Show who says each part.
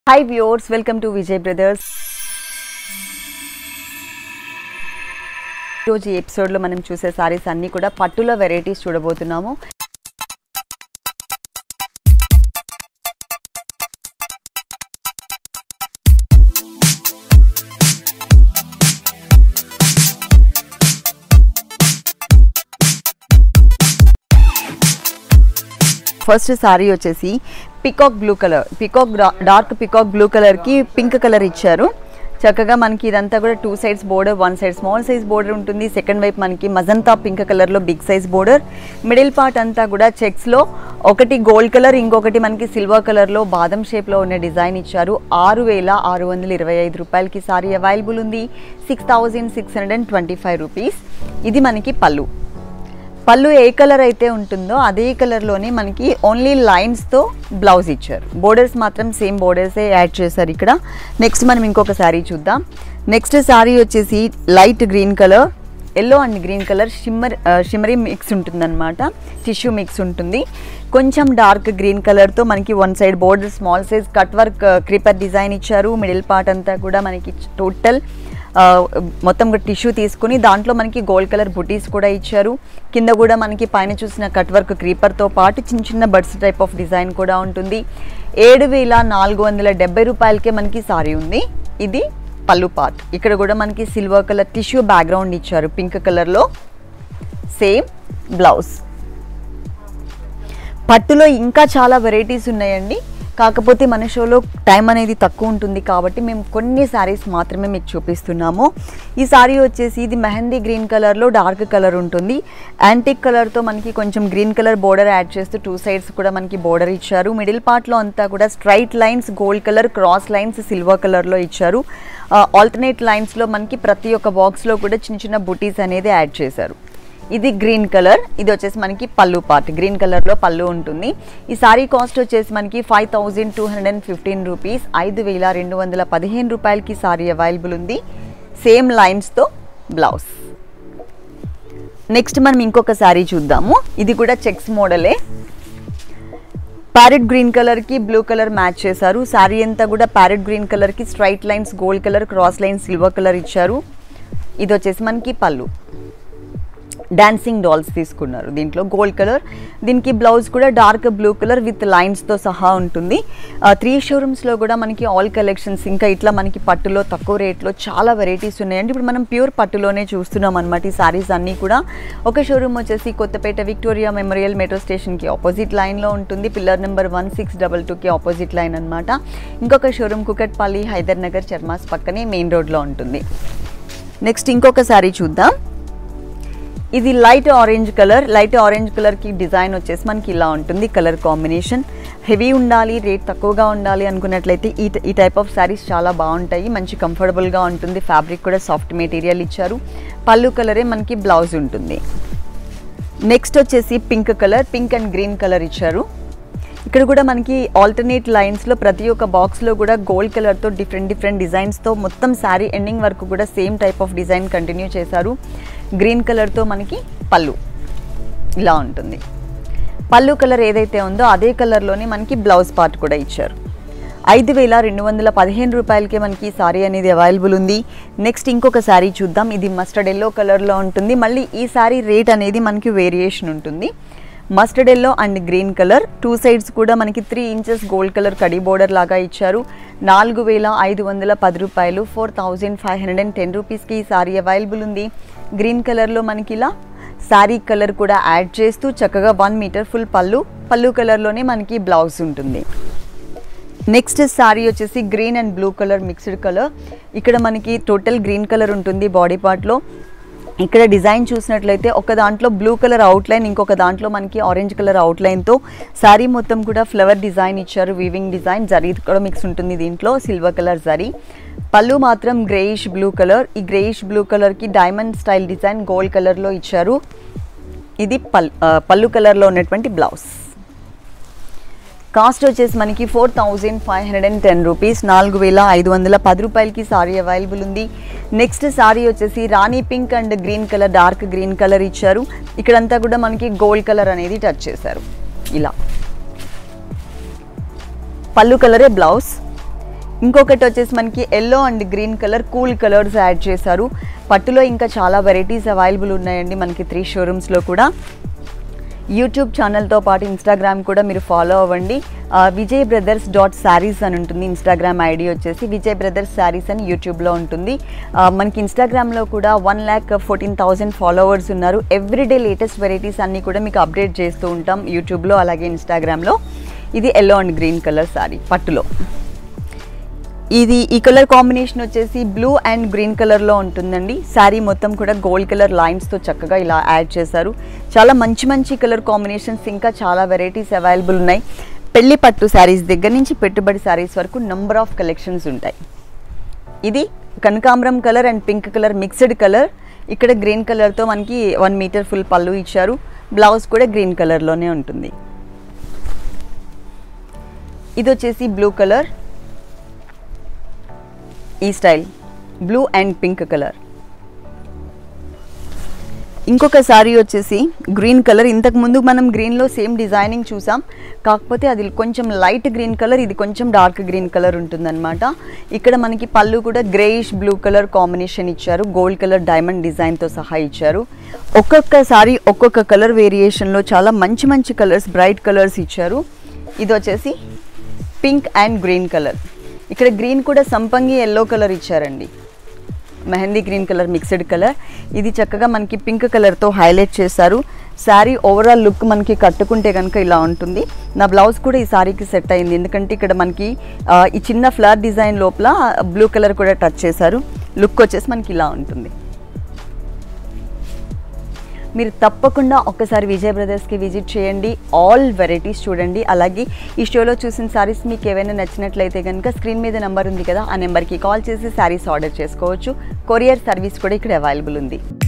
Speaker 1: hi viewers welcome to Vijay brothers ఈరోజు ఈ ఎపిసోడ్లో మనం చూసే సారీస్ అన్నీ కూడా పట్టులో వెరైటీస్ చూడబోతున్నాము ఫస్ట్ సారీ వచ్చేసి peacock blue colour peacock dark peacock blue కలర్కి పింక్ కలర్ ఇచ్చారు చక్కగా మనకి ఇదంతా కూడా two sides border one side small size border ఉంటుంది సెకండ్ వైపు మనకి మజంతా పింక్ కలర్లో big size border middle part అంతా కూడా చెక్స్లో ఒకటి గోల్డ్ కలర్ ఇంకొకటి మనకి సిల్వర్ కలర్లో బాదం షేప్లో ఉన్న డిజైన్ ఇచ్చారు ఆరు వేల ఆరు వందల ఇరవై ఐదు రూపాయలకి సారీ అవైలబుల్ ఉంది six thousand six hundred and twenty five rupees ఇది మనకి పళ్ళు పళ్ళు ఏ కలర్ అయితే ఉంటుందో అదే కలర్లోనే మనకి ఓన్లీ లైన్స్తో బ్లౌజ్ ఇచ్చారు బోర్డర్స్ మాత్రం సేమ్ బోర్డర్సే యాడ్ చేశారు ఇక్కడ నెక్స్ట్ మనం ఇంకొక శారీ చూద్దాం నెక్స్ట్ శారీ వచ్చేసి light green colour yellow and green colour shimmer shimmery mix ఉంటుందన్నమాట టిష్యూ మిక్స్ ఉంటుంది కొంచెం డార్క్ గ్రీన్ కలర్తో మనకి one side border small size cut work creeper design ఇచ్చారు మిడిల్ పార్ట్ అంతా కూడా మనకి టోటల్ ఆ, మొత్తం టిష్యూ తీసుకుని దాంట్లో మనకి గోల్డ్ కలర్ బుటీస్ కూడా ఇచ్చారు కింద కూడా మనకి పైన చూసిన కట్ వర్క్ క్రీపర్తో పాటు చిన్న చిన్న బడ్స్ టైప్ ఆఫ్ డిజైన్ కూడా ఉంటుంది ఏడు వేల నాలుగు వందల డెబ్బై రూపాయలకే మనకి సారీ ఉంది ఇది పళ్ళు పార్ట్ ఇక్కడ కూడా మనకి సిల్వర్ కలర్ టిష్యూ బ్యాక్గ్రౌండ్ ఇచ్చారు పింక్ కలర్లో సేమ్ బ్లౌజ్ పట్టులో ఇంకా చాలా వెరైటీస్ ఉన్నాయండి కాకపోతే మన షోలో టైం అనేది తక్కువ ఉంటుంది కాబట్టి మేము కొన్ని శారీస్ మాత్రమే మీకు చూపిస్తున్నాము ఈ శారీ వచ్చేసి ఇది మెహందీ గ్రీన్ కలర్లో డార్క్ కలర్ ఉంటుంది యాంటిక్ కలర్తో మనకి కొంచెం గ్రీన్ కలర్ బోర్డర్ యాడ్ చేస్తూ టూ సైడ్స్ కూడా మనకి బోర్డర్ ఇచ్చారు మిడిల్ పార్ట్లో అంతా కూడా straight lines gold colour cross lines silver కలర్లో ఇచ్చారు ఆల్టర్నేట్ లైన్స్లో మనకి ప్రతి ఒక్క బాక్స్లో కూడా చిన్న చిన్న బుటీస్ అనేది యాడ్ చేశారు ఇది గ్రీన్ కలర్ ఇది వచ్చేసి మనకి పళ్ళు పార్ట్ గ్రీన్ కలర్లో పళ్ళు ఉంటుంది ఈ సారీ కాస్ట్ వచ్చేసి మనకి five thousand two hundred and fifteen rupees ఐదు వేల రెండు వందల పదిహేను రూపాయలకి సారీ అవైలబుల్ ఉంది సేమ్ లైన్స్తో బ్లౌజ్ నెక్స్ట్ మనం ఇంకొక శారీ చూద్దాము ఇది కూడా చెక్స్ మోడలే ప్యారెట్ గ్రీన్ కలర్కి బ్లూ కలర్ మ్యాచ్ చేశారు శారీ అంతా కూడా ప్యారెట్ గ్రీన్ కలర్కి straight lines gold colour cross lines silver colour ఇచ్చారు ఇది వచ్చేసి మనకి పళ్ళు డాన్సింగ్ డాల్స్ తీసుకున్నారు దీంట్లో గోల్డ్ కలర్ దీనికి బ్లౌజ్ కూడా డార్క్ బ్లూ కలర్ విత్ లైన్స్తో సహా ఉంటుంది త్రీ షోరూమ్స్లో కూడా మనకి ఆల్ కలెక్షన్స్ ఇంకా ఇట్లా మనకి పట్టులో తక్కువ రేట్లో చాలా వెరైటీస్ ఉన్నాయండి ఇప్పుడు మనం ప్యూర్ పట్టులోనే చూస్తున్నాం అనమాట ఈ సారీస్ అన్నీ కూడా ఒక షోరూమ్ వచ్చేసి కొత్తపేట విక్టోరియా మెమోరియల్ మెట్రో స్టేషన్కి ఆపోజిట్ లైన్లో ఉంటుంది pillar number one six double టూకి ఆపోజిట్ లైన్ అనమాట ఇంకొక షోరూమ్ కుకట్పల్లి హైదర్ నగర్ చర్మాస్ పక్కనే మెయిన్ రోడ్లో ఉంటుంది నెక్స్ట్ ఇంకొక సారీ చూద్దాం ఇది light orange colour light orange కలర్కి డిజైన్ వచ్చేసి మనకి ఇలా ఉంటుంది కలర్ కాంబినేషన్ హెవీ ఉండాలి రేట్ తక్కువగా ఉండాలి అనుకున్నట్లయితే ఈ ఈ టైప్ ఆఫ్ శారీస్ చాలా బాగుంటాయి మంచి కంఫర్టబుల్గా ఉంటుంది ఫ్యాబ్రిక్ కూడా సాఫ్ట్ మెటీరియల్ ఇచ్చారు పళ్ళు కలరే మనకి బ్లౌజ్ ఉంటుంది నెక్స్ట్ వచ్చేసి pink colour pink and green colour ఇచ్చారు ఇక్కడ కూడా మనకి ఆల్టర్నేట్ లైన్స్లో ప్రతి ఒక్క బాక్స్లో కూడా గోల్డ్ కలర్తో డిఫరెంట్ డిఫరెంట్ డిజైన్స్తో మొత్తం శారీ ఎండింగ్ వరకు కూడా same type of design continue చేశారు గ్రీన్ కలర్తో మనకి పళ్ళు ఇలా ఉంటుంది పళ్ళు కలర్ ఏదైతే ఉందో అదే కలర్లోనే మనకి బ్లౌజ్ పార్ట్ కూడా ఇచ్చారు ఐదు వేల రెండు వందల పదిహేను రూపాయలకే మనకి ఈ సారీ అనేది అవైలబుల్ ఉంది నెక్స్ట్ ఇంకొక శారీ చూద్దాం ఇది మస్టర్డ్ ఎల్లో కలర్లో ఉంటుంది మళ్ళీ ఈ సారీ రేట్ అనేది మనకి వేరియేషన్ ఉంటుంది mustard yellow and green colour two sides కూడా మనకి త్రీ ఇంచెస్ గోల్డ్ కలర్ కడి బోర్డర్ లాగా ఇచ్చారు నాలుగు వేల ఐదు వందల పది రూపాయలు four thousand five hundred and ten రూపీస్కి ఈ సారీ అవైలబుల్ ఉంది గ్రీన్ కలర్లో మనకి ఇలా శారీ కలర్ కూడా యాడ్ చేస్తూ చక్కగా వన్ మీటర్ ఫుల్ పళ్ళు పళ్ళు కలర్లోనే మనకి బ్లౌజ్ ఉంటుంది నెక్స్ట్ శారీ వచ్చేసి green and blue colour mixed colour ఇక్కడ మనకి టోటల్ గ్రీన్ కలర్ ఉంటుంది బాడీ పార్ట్లో ఇక్కడ డిజైన్ చూసినట్లయితే ఒక దాంట్లో బ్లూ కలర్ అవుట్లైన్ ఇంకొక దాంట్లో మనకి ఆరెంజ్ కలర్ అవుట్లైన్తో శారీ మొత్తం కూడా ఫ్లవర్ డిజైన్ ఇచ్చారు వీవింగ్ డిజైన్ జరీ కూడా మిక్స్ ఉంటుంది దీంట్లో సిల్వర్ కలర్ జరీ పళ్ళు మాత్రం గ్రేయిష్ బ్లూ కలర్ ఈ గ్రేయిష్ బ్లూ కలర్కి డైమండ్ స్టైల్ డిజైన్ గోల్డ్ కలర్లో ఇచ్చారు ఇది పల్ ఆ, పళ్ళు కలర్లో ఉన్నటువంటి బ్లౌజ్ కాస్ట్ వచ్చేసి మనకి four thousand five hundred and ten rupees నాలుగు వేల ఐదు వందల పది రూపాయలకి సారీ అవైలబుల్ ఉంది నెక్స్ట్ సారీ వచ్చేసి rani pink and green colour dark green colour ఇచ్చారు ఇక్కడంతా కూడా మనకి గోల్డ్ కలర్ అనేది టచ్ చేశారు ఇలా పళ్ళు కలరే బ్లౌజ్ ఇంకొకటి వచ్చేసి మనకి yellow and green colour cool colours add చేశారు పట్టులో ఇంకా చాలా వెరైటీస్ అవైలబుల్ ఉన్నాయండి మనకి త్రీ షోరూమ్స్లో కూడా యూట్యూబ్ ఛానల్తో పాటు ఇన్స్టాగ్రామ్ కూడా మీరు ఫాలో అవ్వండి ఆ, విజయ్ బ్రదర్స్ డాట్ శారీస్ అని ఉంటుంది ఇన్స్టాగ్రామ్ ఐడి వచ్చేసి విజయ్ బ్రదర్స్ శారీస్ అని యూట్యూబ్లో ఉంటుంది ఆ, మనకి ఇన్స్టాగ్రామ్లో కూడా one lakh fourteen thousand followers ఉన్నారు ఎవ్రీడే లేటెస్ట్ వెరైటీస్ అన్నీ కూడా మీకు అప్డేట్ చేస్తూ ఉంటాం యూట్యూబ్లో అలాగే ఇన్స్టాగ్రామ్లో ఇది yellow and green colour sari పట్టులో ఇది ఈ కలర్ కాంబినేషన్ వచ్చేసి బ్లూ అండ్ గ్రీన్ కలర్లో ఉంటుందండి శారీ మొత్తం కూడా గోల్డ్ కలర్ లైన్స్తో చక్కగా ఇలా యాడ్ చేశారు చాలా మంచి మంచి కలర్ కాంబినేషన్స్ ఇంకా చాలా వెరైటీస్ అవైలబుల్ ఉన్నాయి పెళ్లి పట్టు శారీస్ దగ్గర నుంచి పెట్టుబడి శారీస్ వరకు నంబర్ ఆఫ్ కలెక్షన్స్ ఉంటాయి ఇది కనకాంబరం colour and pink colour mixed colour ఇక్కడ గ్రీన్ కలర్తో మనకి వన్ మీటర్ ఫుల్ పళ్ళు ఇచ్చారు బ్లౌజ్ కూడా గ్రీన్ కలర్లోనే ఉంటుంది ఇది వచ్చేసి బ్లూ కలర్ ఈ style blue and pink colour ఇంకొక సారీ వచ్చేసి గ్రీన్ కలర్ ఇంతకు ముందు మనం గ్రీన్లో సేమ్ డిజైనింగ్ చూసాం కాకపోతే అది కొంచెం లైట్ గ్రీన్ కలర్ ఇది కొంచెం డార్క్ గ్రీన్ కలర్ ఉంటుందన్నమాట ఇక్కడ మనకి పళ్ళు కూడా గ్రేయిష్ బ్లూ కలర్ కాంబినేషన్ ఇచ్చారు గోల్డ్ కలర్ డైమండ్ డిజైన్తో సహా ఇచ్చారు ఒక్కొక్క సారీ ఒక్కొక్క కలర్ వేరియేషన్లో చాలా మంచి మంచి కలర్స్ బ్రైట్ కలర్స్ ఇచ్చారు ఇది వచ్చేసి పింక్ అండ్ గ్రీన్ కలర్ ఇక్కడ గ్రీన్ కూడా సంపంగి ఎల్లో కలర్ ఇచ్చారండి mehndi green colour mixed colour ఇది చక్కగా మనకి పింక్ కలర్తో హైలైట్ చేశారు శారీ ఓవరాల్ లుక్ మనకి కట్టుకుంటే కనుక ఇలా ఉంటుంది నా బ్లౌజ్ కూడా ఈ శారీకి సెట్ అయింది ఎందుకంటే ఇక్కడ మనకి ఆ, ఈ చిన్న ఫ్లవర్ డిజైన్ లోపల బ్లూ కలర్ కూడా టచ్ చేశారు లుక్ వచ్చేసి మనకి ఇలా ఉంటుంది మీరు తప్పకుండా ఒక్కసారి విజయ్ బ్రదర్స్కి విజిట్ చేయండి ఆల్ వెరైటీస్ చూడండి అలాగే ఈ షోలో చూసిన శారీస్ మీకు ఏవైనా నచ్చినట్లయితే కనుక స్క్రీన్ మీద నెంబర్ ఉంది కదా ఆ నెంబర్కి కాల్ చేసి శారీస్ ఆర్డర్ చేసుకోవచ్చు కొరియర్ సర్వీస్ కూడా ఇక్కడ అవైలబుల్ ఉంది